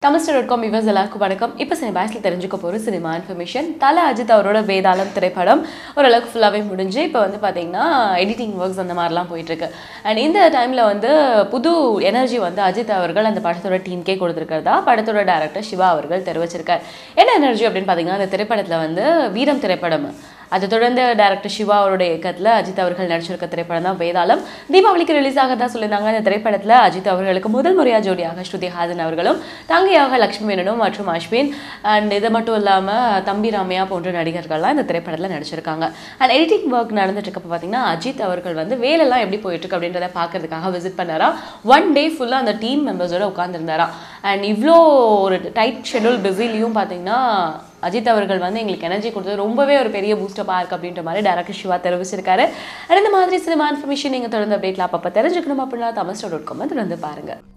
Tamil dot com viewers எல்லாருக்கும் வணக்கம் இப்போ சினிமாஸில் தெரிஞ்சுக்க போகிற சினிமா இன்ஃபர்மேஷன் தல அஜித் அவரோட வேதாளம் திரைப்படம் ஓரளவுக்கு ஃபுல்லாகவே முடிஞ்சு இப்போ வந்து பார்த்தீங்கன்னா எடிட்டிங் ஒர்க்ஸ் அந்த மாதிரிலாம் போயிட்டுருக்கு அண்ட் இந்த டைமில் வந்து புது எனர்ஜி வந்து அஜித் அவர்கள் அந்த படத்தோட டீமுக்கே கொடுத்துருக்கிறதா படத்தோட டேரக்டர் சிவா அவர்கள் தெரிவிச்சிருக்கார் என்ன எனர்ஜி அப்படின்னு பார்த்தீங்கன்னா அந்த திரைப்படத்தில் வந்து வீரம் திரைப்படம் அதை தொடர்ந்து டேரக்டர் சிவா அவருடைய இயக்கத்தில் அஜித் அவர்கள் நடிச்சிருக்க திரைப்படம் தான் வேதாளம் தீபாவளிக்கு ரிலீஸ் ஆகதான் சொல்லியிருந்தாங்க இந்த திரைப்படத்தில் அஜித் அவர்களுக்கு முதல் முறையாக ஜோடியாக ஸ்ருதி ஹாசன் அவர்களும் தங்கையாக லக்ஷ்மி மேனனும் மற்றும் அஸ்வின் அண்ட் இது மட்டும் இல்லாமல் தம்பி ராமையா போன்ற நடிகர்கள்லாம் இந்த திரைப்படத்தில் நடிச்சிருக்காங்க அண்ட் எடிட்டிங் ஒர்க் நடந்துட்டு இருக்கப்ப பார்த்தீங்கன்னா அஜித் அவர்கள் வந்து வேலைலாம் எப்படி போயிட்டு இருக்கு அப்படின்றத பார்க்கறதுக்காக விசிட் பண்ணாராம் ஒன் டே ஃபுல்லாக அந்த டீம் மெம்பர்ஸோட உட்காந்துருந்தாராம் அண்ட் இவ்வளோ ஒரு டைட் ஷெடியூல் பிஸிலையும் பார்த்தீங்கன்னா அஜித் அவர்கள் வந்து எங்களுக்கு எனர்ஜி கொடுத்தது ரொம்பவே ஒரு பெரிய பூஸ்டப்பாக இருக்குது அப்படின்ற மாதிரி டேரக்டர் சிவா தெரிவிச்சிருக்காரு அண்ட் இந்த மாதிரி சினிமா இன்ஃபர்மேஷன் நீங்கள் தொடர்ந்து அப்டேட்லாம் அப்பப்போ தெரிஞ்சுக்கணும் அப்படின்னா தமிழ் டாட் காம் தொடர்ந்து பாருங்கள்